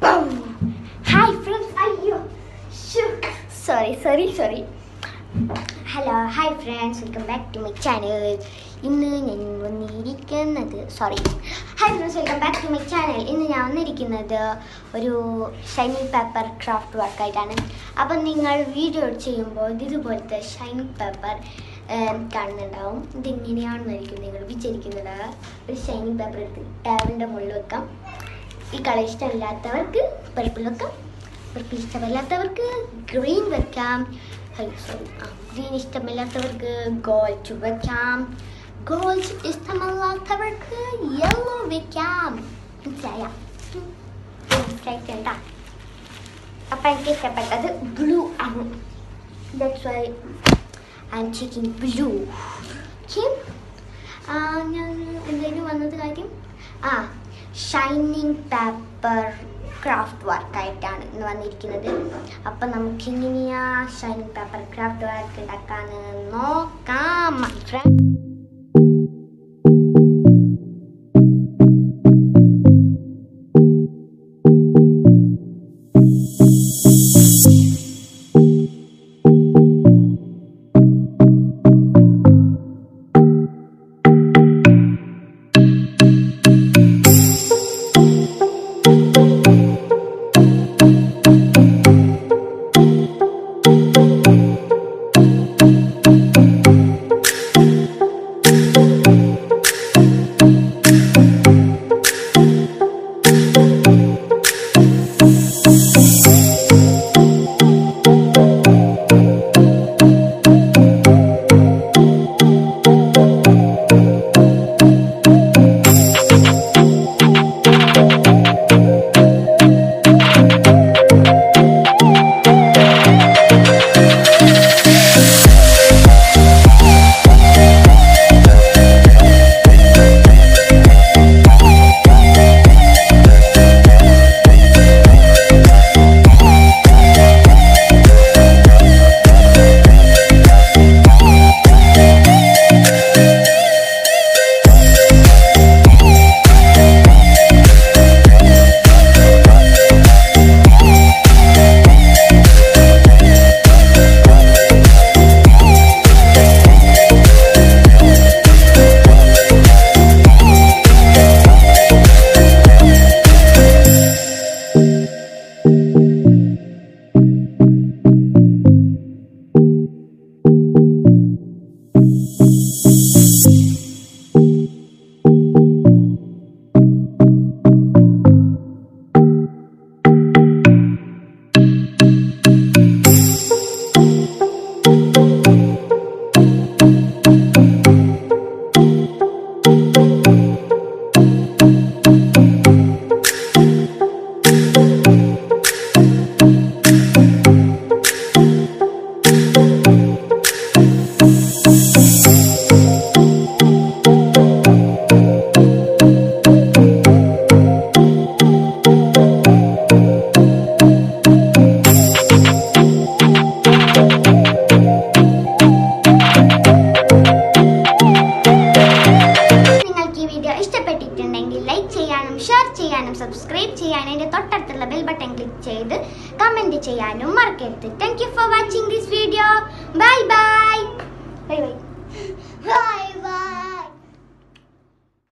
Hi friends അയ്യോ sorry sorry sorry hello hi friends welcome back to my channel ഇന്ന് ഞാൻ വന്നിരിക്കുന്നത് sorry hi friends welcome back to my channel ഇന്ന് ഞാൻ വന്നിരിക്കുന്നത് ഒരു ഷൈനിങ് പേപ്പർ ക്രാഫ്റ്റ് വർക്കായിട്ടാണ് അപ്പം നിങ്ങൾ വീഡിയോ ചെയ്യുമ്പോൾ ഇത് ഇതുപോലത്തെ ഷൈനിങ് പേപ്പർ കാണുന്നുണ്ടാവും ഇതെങ്ങനെയാണെന്നായിരിക്കും നിങ്ങൾ വിചാരിക്കുന്നത് ഒരു ഷൈനിങ് പേപ്പർ എടുത്ത് ടേബിളിൻ്റെ മുകളിൽ വെക്കാം ഈ കളർ ഇഷ്ടമില്ലാത്തവർക്ക് പർപ്പിൾ വെക്കാം പർപ്പിൾ ഇഷ്ടമില്ലാത്തവർക്ക് ഗ്രീൻ വെക്കാം സോറി ആ ഗ്രീൻ ഇഷ്ടമില്ലാത്തവർക്ക് ഗോൾഡ് വെക്കാം ഗോൾഡ് ഇഷ്ടമല്ലാത്തവർക്ക് യെല്ലോ വെക്കാം മനസ്സിലായ മനസ്സിലായിട്ടണ്ട അപ്പം എനിക്ക് ഇഷ്ടപ്പെട്ടത് ബ്ലൂ ആണ് that's why I'm checking blue okay ഞാൻ എന്തായാലും വന്നത് കാര്യം ആ ഷൈനിങ് പേപ്പർ ക്രാഫ്റ്റ് വർക്കായിട്ടാണ് ഇന്ന് വന്നിരിക്കുന്നത് അപ്പം നമുക്ക് എങ്ങനെയാ ഷൈനിങ് പേപ്പർ ക്രാഫ്റ്റ് വർക്ക് ഉണ്ടാക്കാന്ന് നോക്കാം my friend. നിങ്ങൾക്ക് ഈ വീഡിയോ ഇഷ്ടപ്പെട്ടിട്ടുണ്ടെങ്കിൽ ലൈക്ക് ചെയ്യാനും ഷെയർ ചെയ്യാനും സബ്സ്ക്രൈബ് ചെയ്യാനും എൻ്റെ തൊട്ടടുത്തുള്ള ബെൽ ബട്ടൺ ക്ലിക്ക് ചെയ്ത് കമൻറ്റ് ചെയ്യാനും മറക്കരുത് thank you for watching this video bye bye bye bye bye by